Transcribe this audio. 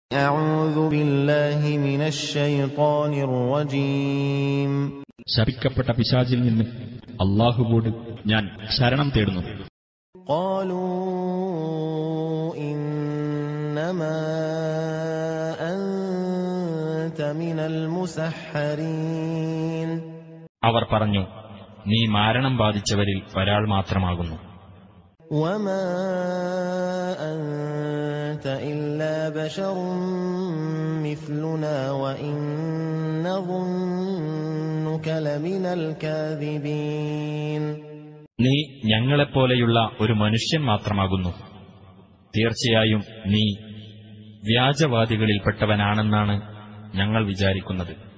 أعوذ بالله من الشيطان الرجيم ശപിക്കപ്പെട്ട പിശാചിൽ നിന്ന് അള്ളാഹുവോട് ഞാൻ ശരണം തേടുന്നു قالوا إنما أنت من المسحرين അവർ പറഞ്ഞു നീ മാരണം ബാധിച്ചവരിൽ ഒരാൾ മാത്രമാകുന്നു وما أنت إلا بشر مثلنا وإن نظنك لمن الكاذبين നീ ഞങ്ങളെപ്പോലെയുള്ള ഒരു മനുഷ്യൻ മാത്രമാകുന്നു തീർച്ചയായും നീ വ്യാജവാദികളിൽപ്പെട്ടവനാണെന്നാണ് ഞങ്ങൾ വിചാരിക്കുന്നത്